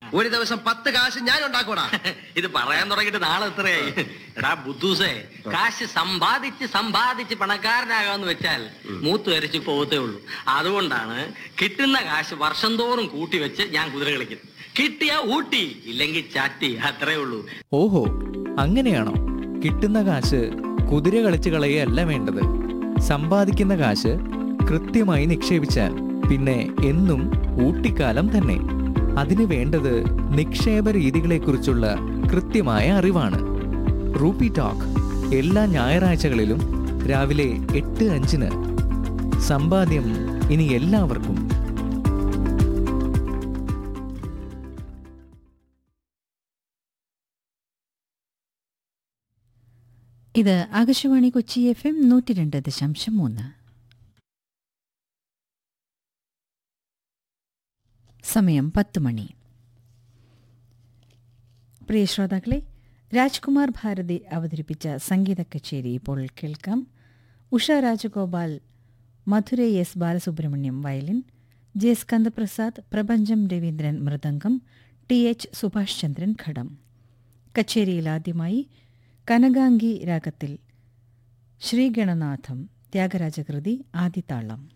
ഒരു ദിവസം പത്ത് കാശ് ഞാൻ ഉണ്ടാക്കൂടാ ഇത് പറയാൻ തുടങ്ങിയിട്ട് നാളെ എത്രയായി എടാ ബുദ്ധൂസേ കാശ് സമ്പാദിച്ച് സമ്പാദിച്ച് പണക്കാരനാകാന്ന് വെച്ചാൽ മൂത്ത് വരച്ച് പോകത്തേ ഉള്ളൂ അതുകൊണ്ടാണ് കിട്ടുന്ന കാശ് വർഷം തോറും കൂട്ടി വെച്ച് ഞാൻ കുതിര കളിക്കുന്നത് കിട്ടിയ ഊട്ടി ഇല്ലെങ്കിൽ ചാറ്റി അത്രേ ഉള്ളൂ ഓഹോ അങ്ങനെയാണോ കിട്ടുന്ന കാശ് കുതിര കളിച്ച് കളയല്ല വേണ്ടത് സമ്പാദിക്കുന്ന കാശ് കൃത്യമായി നിക്ഷേപിച്ചാൽ പിന്നെ എന്നും ഊട്ടിക്കാലം തന്നെ അതിന് വേണ്ടത് നിക്ഷേപ രീതികളെക്കുറിച്ചുള്ള കൃത്യമായ അറിവാണ് റൂപ്പി ടോക്ക് എല്ലാ ഞായറാഴ്ചകളിലും രാവിലെ എട്ട് അഞ്ചിന് സമ്പാദ്യം ഇനി എല്ലാവർക്കും ഇത് ആകാശവാണി കൊച്ചി എഫ് എം നൂറ്റി രണ്ട് ദശാംശം മൂന്ന് സമയം പത്ത് മണി പ്രിയ ശ്രോതാക്കളെ രാജ്കുമാർ ഭാരതി അവതരിപ്പിച്ച സംഗീത കച്ചേരി ഇപ്പോൾ കേൾക്കാം Usha Rajagopal Madura S Balasubramaniam violin J Skandaprasad Prapancham Ravindran mridangam T H Subhash Chandran ghatam കച്ചേരിയിൽ ആദ്യമായി കനകാംഗി രാഗത്തിൽ ശ്രീഗണനാഥം ത്യാഗരാജകൃതി ആദിതാളം